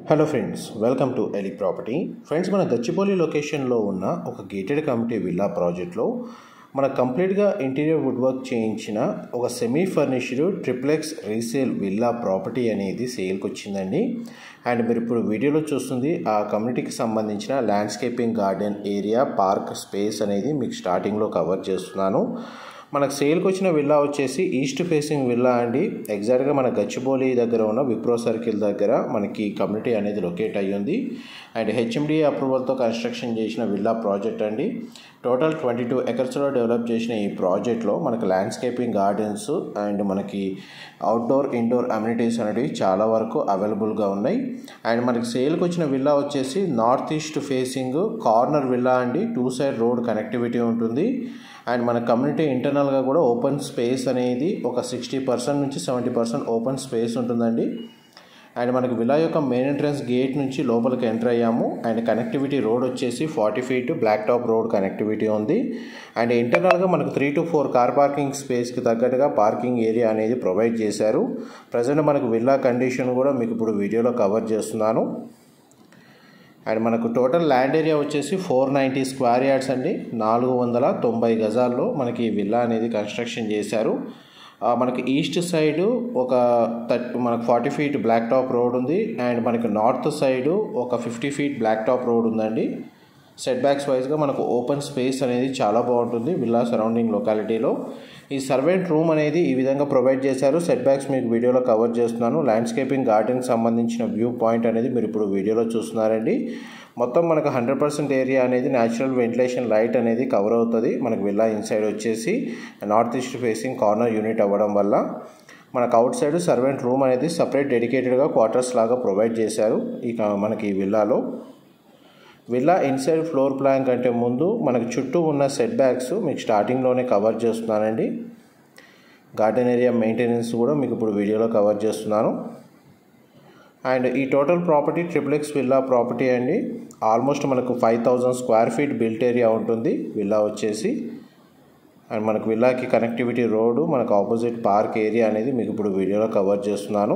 hello friends welcome to ఎలి property friends మన గచ్చిబౌలి లొకేషన్లో ఉన్న ఒక గేటెడ్ కమిటీ విల్లా ప్రాజెక్ట్లో మన కంప్లీట్గా ఇంటీరియర్ వుడ్ వర్క్ చేయించిన ఒక semi furnished triplex resale villa property అనేది సేల్కి వచ్చిందండి అండ్ మీరు ఇప్పుడు వీడియోలో చూస్తుంది ఆ కమ్యూనిటీకి సంబంధించిన landscaping garden area park space అనేది మీకు స్టార్టింగ్లో కవర్ చేస్తున్నాను మనకు సేల్కి వచ్చిన విల్లా వచ్చేసి ఈస్ట్ ఫేసింగ్ విల్లా అండి ఎగ్జాక్ట్గా మన గచ్చిబౌలి దగ్గర ఉన్న విప్రో సర్కిల్ దగ్గర మనకి కమ్యూనిటీ అనేది లొకేట్ అయ్యింది అండ్ హెచ్ఎండి అప్రూవల్తో కన్స్ట్రక్షన్ చేసిన విల్లా ప్రాజెక్ట్ అండి టోటల్ ట్వంటీ టూ ఎకర్స్లో డెవలప్ చేసిన ఈ ప్రాజెక్ట్లో మనకి ల్యాండ్స్కేపింగ్ గార్డెన్స్ అండ్ మనకి అవుట్డోర్ ఇండోర్ అమ్యూనిటీస్ అనేవి చాలా వరకు అవైలబుల్గా ఉన్నాయి అండ్ మనకి సేల్కి వచ్చిన విల్లా వచ్చేసి north east facing corner villa అండి టూ సైడ్ రోడ్ కనెక్టివిటీ ఉంటుంది అండ్ మన కమ్యూనిటీ ఇంటర్నల్గా కూడా ఓపెన్ స్పేస్ అనేది ఒక సిక్స్టీ పర్సెంట్ నుంచి సెవెంటీ పర్సెంట్ ఓపెన్ స్పేస్ ఉంటుందండి అండ్ మనకి విలా యొక్క మెయిన్ ఎంట్రన్స్ గేట్ నుంచి లోపలికి ఎంటర్ అయ్యాము అండ్ కనెక్టివిటీ రోడ్ వచ్చేసి forty feet black top road connectivity ఉంది అండ్ ఇంటర్నల్గా మనకు three to four car parking స్పేస్కి తగ్గట్టుగా పార్కింగ్ ఏరియా అనేది ప్రొవైడ్ చేశారు ప్రజెంట్ మనకు విల్లా కండిషన్ కూడా మీకు ఇప్పుడు వీడియోలో కవర్ చేస్తున్నాను అండ్ మనకు టోటల్ ల్యాండ్ ఏరియా వచ్చేసి ఫోర్ నైంటీ స్క్వేర్ యార్డ్స్ అండి నాలుగు వందల తొంభై గజాల్లో మనకి ఈ విల్లా అనేది కన్స్ట్రక్షన్ చేశారు మనకి ఈస్ట్ సైడు ఒక థర్టీ మనకు forty feet black top road ఉంది అండ్ మనకి నార్త్ సైడు ఒక fifty feet black top road ఉందండి సెట్ బ్యాక్స్ వైజ్గా మనకు ఓపెన్ స్పేస్ అనేది చాలా బాగుంటుంది విల్లా సరౌండింగ్ లొకాలిటీలో ఈ సర్వెంట్ రూమ్ అనేది ఈ విధంగా ప్రొవైడ్ చేశారు సెట్ బ్యాక్స్ మీకు వీడియోలో కవర్ చేస్తున్నాను ల్యాండ్స్కేపింగ్ గార్డెన్కి సంబంధించిన వ్యూ పాయింట్ అనేది మీరు ఇప్పుడు వీడియోలో చూస్తున్నారండి మొత్తం మనకు హండ్రెడ్ పర్సెంట్ ఏరియా అనేది న్యాచురల్ వెంటిలేషన్ లైట్ అనేది కవర్ అవుతుంది మనకు విల్లా ఇన్సైడ్ వచ్చేసి north east facing corner unit అవ్వడం వల్ల మనకు అవుట్ సైడ్ సర్వెంట్ రూమ్ అనేది సపరేట్ డెడికేటెడ్గా క్వార్టర్స్ లాగా ప్రొవైడ్ చేశారు ఇక మనకి ఈ విల్లాలో విల్లా ఇన్సైడ్ ఫ్లోర్ ప్లాన్ కంటే ముందు మనకు చుట్టూ ఉన్న సెట్ బ్యాక్స్ మీకు స్టార్టింగ్లోనే కవర్ చేస్తున్నానండి గార్డెన్ ఏరియా మెయింటెనెన్స్ కూడా మీకు ఇప్పుడు వీడియోలో కవర్ చేస్తున్నాను అండ్ ఈ total property triplex villa property అండి ఆల్మోస్ట్ మనకు five thousand square feet built area ఉంటుంది విల్లా వచ్చేసి అండ్ మనకు విల్లాకి కనెక్టివిటీ రోడ్డు మనకు ఆపోజిట్ పార్క్ ఏరియా అనేది మీకు ఇప్పుడు వీడియోలో కవర్ చేస్తున్నాను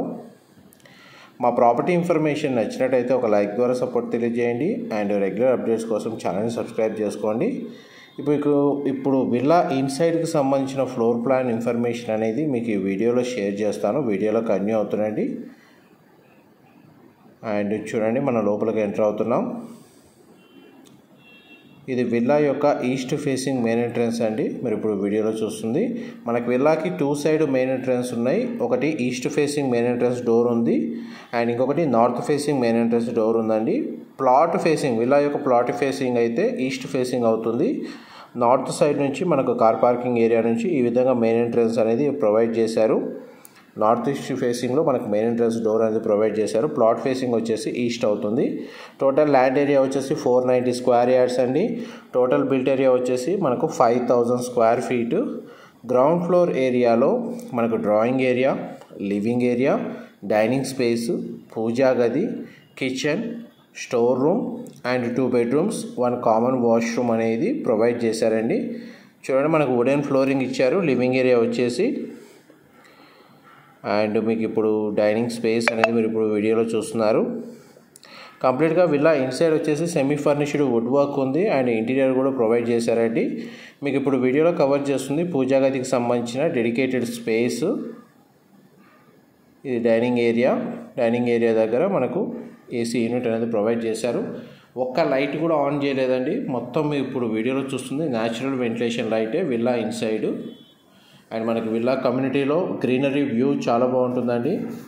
మా ప్రాపర్టీ ఇన్ఫర్మేషన్ నచ్చినట్టయితే ఒక లైక్ ద్వారా సపోర్ట్ తెలియజేయండి అండ్ రెగ్యులర్ అప్డేట్స్ కోసం ఛానల్ని సబ్స్క్రైబ్ చేసుకోండి ఇప్పుడు ఇప్పుడు విల్లా ఇన్సైడ్కి సంబంధించిన ఫ్లోర్ ప్లాన్ ఇన్ఫర్మేషన్ అనేది మీకు ఈ వీడియోలో షేర్ చేస్తాను వీడియోలో కన్యూ అవుతుందండి అండ్ చూడండి మనం లోపలికి ఎంటర్ అవుతున్నాం ఇది విల్లా యొక్క ఈస్ట్ ఫేసింగ్ మెయిన్ ఎంట్రన్స్ అండి మీరు ఇప్పుడు వీడియోలో చూస్తుంది మనకి విల్లాకి టూ సైడ్ మెయిన్ ఎంట్రన్స్ ఉన్నాయి ఒకటి east facing main entrance door ఉంది అండ్ ఇంకొకటి north facing main entrance door ఉందండి ప్లాట్ ఫేసింగ్ విల్లా యొక్క ప్లాట్ ఫేసింగ్ అయితే ఈస్ట్ ఫేసింగ్ అవుతుంది నార్త్ సైడ్ నుంచి మనకు కార్ పార్కింగ్ ఏరియా నుంచి ఈ విధంగా మెయిన్ ఎంట్రన్స్ అనేది ప్రొవైడ్ చేశారు నార్త్ ఈస్ట్ ఫేసింగ్లో మనకు మెయిన్ ఎంట్రన్స్ డోర్ అనేది ప్రొవైడ్ చేశారు ప్లాట్ ఫేసింగ్ వచ్చేసి ఈస్ట్ అవుతుంది టోటల్ ల్యాండ్ ఏరియా వచ్చేసి ఫోర్ నైంటీ స్క్వేర్ యార్డ్స్ అండి టోటల్ బిల్ట్ ఏరియా వచ్చేసి మనకు five thousand square feet ground floor ఏరియాలో మనకు drawing area living area dining space puja గది kitchen store room and two bedrooms one common washroom అనేది provide చేశారండి చూడండి మనకు వుడెన్ ఫ్లోరింగ్ ఇచ్చారు లివింగ్ ఏరియా వచ్చేసి అండ్ మీకు ఇప్పుడు డైనింగ్ స్పేస్ అనేది మీరు ఇప్పుడు వీడియోలో చూస్తున్నారు కంప్లీట్గా విల్లా ఇన్సైడ్ వచ్చేసి సెమీ ఫర్నిష్డ్ వుడ్ వర్క్ ఉంది అండ్ ఇంటీరియర్ కూడా ప్రొవైడ్ చేశారండి మీకు ఇప్పుడు వీడియోలో కవర్ చేస్తుంది పూజా గదికి సంబంధించిన డెడికేటెడ్ స్పేస్ ఇది డైనింగ్ ఏరియా డైనింగ్ ఏరియా దగ్గర మనకు ఏసీ యూనిట్ అనేది ప్రొవైడ్ చేశారు ఒక్క లైట్ కూడా ఆన్ చేయలేదండి మొత్తం ఇప్పుడు వీడియోలో చూస్తుంది న్యాచురల్ వెంటిలేషన్ లైటే విల్లా ఇన్సైడ్ అండ్ మనకి విల్లా కమ్యూనిటీలో గ్రీనరీ వ్యూ చాలా బాగుంటుందండి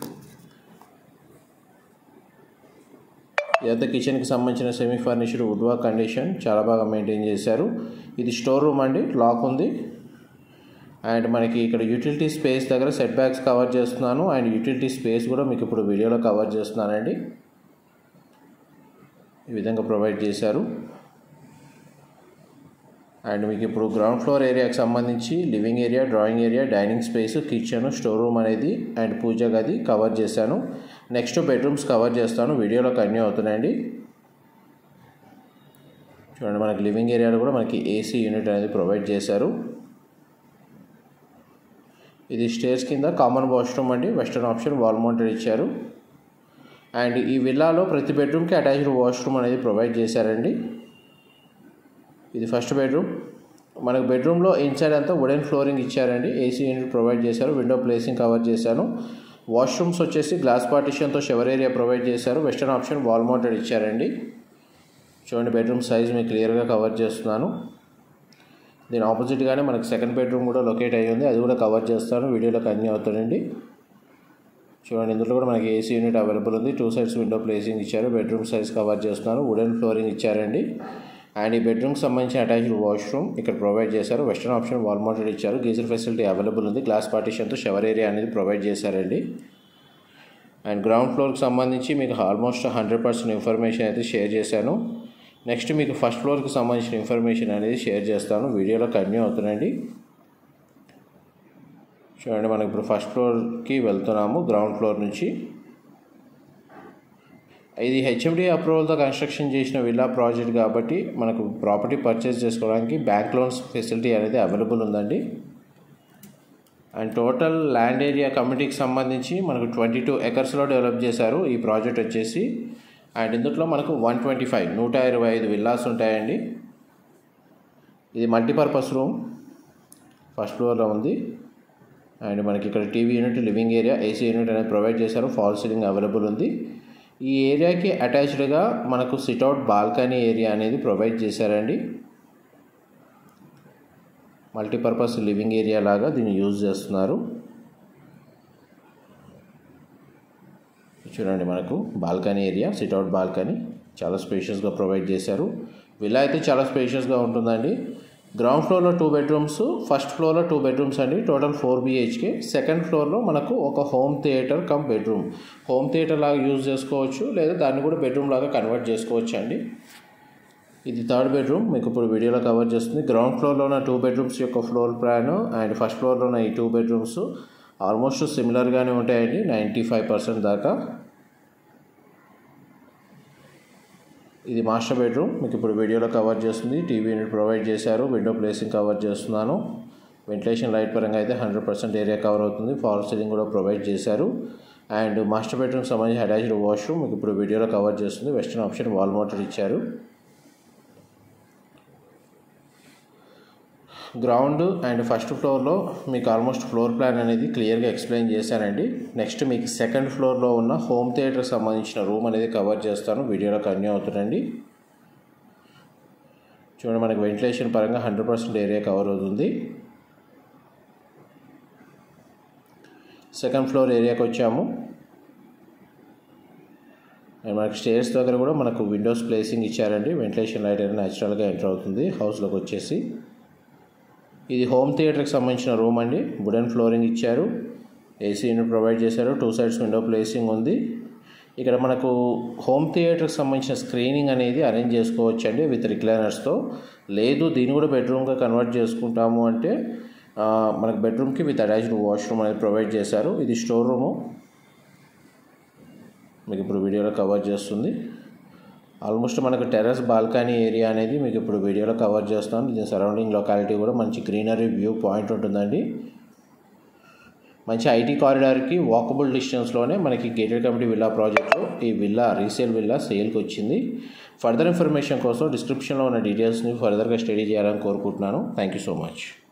ఇదంతా కిచెన్కి సంబంధించిన semi furnished wood work condition చాలా బాగా మెయింటైన్ చేశారు ఇది స్టోర్ రూమ్ అండి లాక్ ఉంది అండ్ మనకి ఇక్కడ యూటిలిటీ స్పేస్ దగ్గర సెట్ బ్యాక్స్ కవర్ చేస్తున్నాను అండ్ యూటిలిటీ స్పేస్ కూడా మీకు ఇప్పుడు వీడియోలో కవర్ చేస్తున్నానండి ఈ విధంగా ప్రొవైడ్ చేశారు అండ్ మీకు ఇప్పుడు గ్రౌండ్ ఫ్లోర్ ఏరియాకి సంబంధించి living area drawing area dining space kitchen store room అనేది అండ్ పూజ గది కవర్ చేశాను నెక్స్ట్ బెడ్రూమ్స్ కవర్ చేస్తాను వీడియోలో కన్యూ అవుతున్నాయండి చూడండి మనకి లివింగ్ ఏరియాలో కూడా మనకి ఏసీ యూనిట్ అనేది ప్రొవైడ్ చేశారు ఇది స్టేర్స్ కింద కామన్ వాష్రూమ్ అండి వెస్టర్న్ ఆప్షన్ వాల్ మౌంటెడ్ ఇచ్చారు అండ్ ఈ విల్లాలో ప్రతి బెడ్రూమ్కి అటాచ్డ్ వాష్రూమ్ అనేది ప్రొవైడ్ చేశారండి ఇది ఫస్ట్ బెడ్రూమ్ మనకు బెడ్రూమ్లో ఇన్సైడ్ అంతా వుడెన్ ఫ్లోరింగ్ ఇచ్చారండి ఏసీ యూనిట్ ప్రొవైడ్ చేశారు విండో ప్లేసింగ్ కవర్ చేశాను వాష్రూమ్స్ వచ్చేసి గ్లాస్ పార్టిషన్తో షవర్ ఏరియా ప్రొవైడ్ చేశారు వెస్టర్న్ ఆప్షన్ వాల్ మౌంటెడ్ ఇచ్చారండి చూడండి బెడ్రూమ్ సైజ్ మీకు క్లియర్గా కవర్ చేస్తున్నాను దీని ఆపోజిట్గానే మనకు సెకండ్ బెడ్రూమ్ కూడా లొకేట్ అయ్యి ఉంది అది కూడా కవర్ చేస్తాను వీడియోలోకి అన్నీ అవుతాయండి చూడండి ఇందులో కూడా మనకి ఏసీ యూనిట్ అవైలబుల్ ఉంది టూ సైడ్స్ విండో ప్లేసింగ్ ఇచ్చారు బెడ్రూమ్ సైజ్ కవర్ చేస్తున్నారు వుడెన్ ఫ్లోరింగ్ ఇచ్చారండి అండ్ ఈ బెడ్రూమ్కి సంబంధించిన అటాచ్డ్ వాష్రూమ్ ఇక్కడ ప్రొవైడ్ చేశారు వెస్టర్న్ ఆప్షన్ వాల్ మౌంటెడ్ ఇచ్చారు గీజర్ ఫెసిలిటీ అవైలబుల్ ఉంది గ్లాస్ పార్టిషన్తో షవర్ ఏరియా అనేది ప్రొవైడ్ చేశారండి అండ్ గ్రౌండ్ ఫ్లోర్కి సంబంధించి మీకు ఆల్మోస్ట్ హండ్రెడ్ పర్సెంట్ ఇన్ఫర్మేషన్ అయితే షేర్ చేశాను నెక్స్ట్ మీకు ఫస్ట్ ఫ్లోర్కి సంబంధించిన ఇన్ఫర్మేషన్ అనేది షేర్ చేస్తాను వీడియోలో కంటిన్యూ అవుతుందండి చూడండి మనం ఇప్పుడు ఫస్ట్ ఫ్లోర్కి వెళ్తున్నాము గ్రౌండ్ ఫ్లోర్ నుంచి ఇది హెచ్ఎండి అప్రూవల్తో కన్స్ట్రక్షన్ చేసిన విల్లా ప్రాజెక్ట్ కాబట్టి మనకు ప్రాపర్టీ పర్చేస్ చేసుకోవడానికి బ్యాంక్ లోన్స్ ఫెసిలిటీ అనేది అవైలబుల్ ఉందండి అండ్ టోటల్ ల్యాండ్ ఏరియా కమిటీకి సంబంధించి మనకు ట్వంటీ టూ ఎకర్స్లో డెవలప్ చేశారు ఈ ప్రాజెక్ట్ వచ్చేసి అండ్ ఇందులో మనకు వన్ ట్వంటీ ఫైవ్ నూట ఇరవై ఐదు విల్లాస్ ఉంటాయండి ఇది మల్టీపర్పస్ రూమ్ ఫస్ట్ ఫ్లోర్లో ఉంది అండ్ మనకి ఇక్కడ TV unit living area AC unit అనేది ప్రొవైడ్ చేశారు ఫాల్ సీలింగ్ అవైలబుల్ ఉంది ఈ ఏరియాకి అటాచ్డ్గా మనకు సిట్అవుట్ బాల్కనీ ఏరియా అనేది ప్రొవైడ్ చేశారండి మల్టీపర్పస్ లివింగ్ ఏరియా లాగా దీన్ని యూజ్ చేస్తున్నారు చూడండి మనకు బాల్కనీ ఏరియా సిట్అవుట్ బాల్కనీ చాలా స్పేషియస్గా ప్రొవైడ్ చేశారు విలా అయితే చాలా స్పేషియస్గా ఉంటుందండి గ్రౌండ్ ఫ్లోర్లో టూ బెడ్రూమ్స్ ఫస్ట్ ఫ్లోర్లో టూ బెడ్రూమ్స్ అండి టోటల్ ఫోర్ బిహెచ్కే సెకండ్ ఫ్లోర్లో మనకు ఒక home theatre cum bedroom home theatre లాగా యూజ్ చేసుకోవచ్చు లేదా దాన్ని కూడా బెడ్రూమ్ లాగా కన్వర్ట్ చేసుకోవచ్చు అండి ఇది థర్డ్ బెడ్రూమ్ మీకు ఇప్పుడు వీడియోలో కవర్ చేస్తుంది గ్రౌండ్ ఫ్లోర్లో ఉన్న టూ బెడ్రూమ్స్ యొక్క ఫ్లోర్ ప్లాన్ అండ్ ఫస్ట్ ఫ్లోర్లో ఉన్న ఈ టూ బెడ్రూమ్స్ ఆల్మోస్ట్ సిమిలర్గానే ఉంటాయండి నైంటీ ఫైవ్ పర్సెంట్ దాకా ఇది మాస్టర్ బెడ్రూమ్ మీకు ఇప్పుడు వీడియోలో కవర్ చేస్తుంది టీవీ యూనిట్ ప్రొవైడ్ చేశారు విండో ప్లేసింగ్ కవర్ చేస్తున్నాను వెంటిలేషన్ లైట్ పరంగా అయితే హండ్రెడ్ పర్సెంట్ ఏరియా కవర్ అవుతుంది ఫాల్ సీలింగ్ కూడా ప్రొవైడ్ చేశారు అండ్ మాస్టర్ బెడ్రూమ్ సంబంధించి అటాచ్డ్ వాష్రూమ్ మీకు ఇప్పుడు వీడియోలో కవర్ చేస్తుంది వెస్టర్న్ ఆప్షన్ వాల్ మోటర్ ఇచ్చారు గ్రౌండ్ అండ్ ఫస్ట్ ఫ్లోర్లో మీకు ఆల్మోస్ట్ ఫ్లోర్ ప్లాన్ అనేది క్లియర్గా ఎక్స్ప్లెయిన్ చేశానండి నెక్స్ట్ మీకు సెకండ్ ఫ్లోర్లో ఉన్న హోమ్ థియేటర్కి సంబంధించిన రూమ్ అనేది కవర్ చేస్తాను వీడియోలో కంటిన్యూ అవుతుందండి చూడండి మనకి వెంటిలేషన్ పరంగా హండ్రెడ్ పర్సెంట్ ఏరియా కవర్ అవుతుంది సెకండ్ ఫ్లోర్ ఏరియాకి వచ్చాము అండ్ మనకి స్టేర్స్ దగ్గర కూడా మనకు విండోస్ ప్లేసింగ్ ఇచ్చారండి వెంటిలేషన్ లైట్ అనేది న్యాచురల్గా ఎంటర్ అవుతుంది హౌస్లోకి వచ్చేసి ఇది హోమ్ థియేటర్కి సంబంధించిన రూమ్ అండి వుడెన్ ఫ్లోరింగ్ ఇచ్చారు ఏసీ యూనిట్ ప్రొవైడ్ చేశారు టూ సైడ్స్ విండో ప్లేసింగ్ ఉంది ఇక్కడ మనకు హోమ్ థియేటర్కి సంబంధించిన స్క్రీనింగ్ అనేది అరేంజ్ చేసుకోవచ్చు అండి విత్ రిక్లైనర్స్తో లేదు దీన్ని కూడా బెడ్రూమ్గా కన్వర్ట్ చేసుకుంటాము అంటే మనకు బెడ్రూమ్కి విత్ అటాచ్డ్ వాష్రూమ్ అనేది ప్రొవైడ్ చేశారు ఇది స్టోర్ రూము మీకు ఇప్పుడు వీడియోలో కవర్ చేస్తుంది ఆల్మోస్ట్ మనకు టెర్రస్ బాల్కనీ ఏరియా అనేది మీకు ఇప్పుడు వీడియోలో కవర్ చేస్తాను దీని సరౌండింగ్ లొకాలిటీ కూడా మంచి గ్రీనరీ వ్యూ పాయింట్ ఉంటుందండి మంచి ఐటీ కారిడార్కి వాకబుల్ డిస్టెన్స్లోనే మనకి గేటెడ్ కమిటీ విల్లా ప్రాజెక్ట్లో ఈ విల్లా రీసేల్ విల్లా సేల్కి వచ్చింది ఫర్దర్ ఇన్ఫర్మేషన్ కోసం డిస్క్రిప్షన్లో ఉన్న డీటెయిల్స్ని ఫర్దర్గా స్టడీ చేయాలని కోరుకుంటున్నాను థ్యాంక్ యూ సో మచ్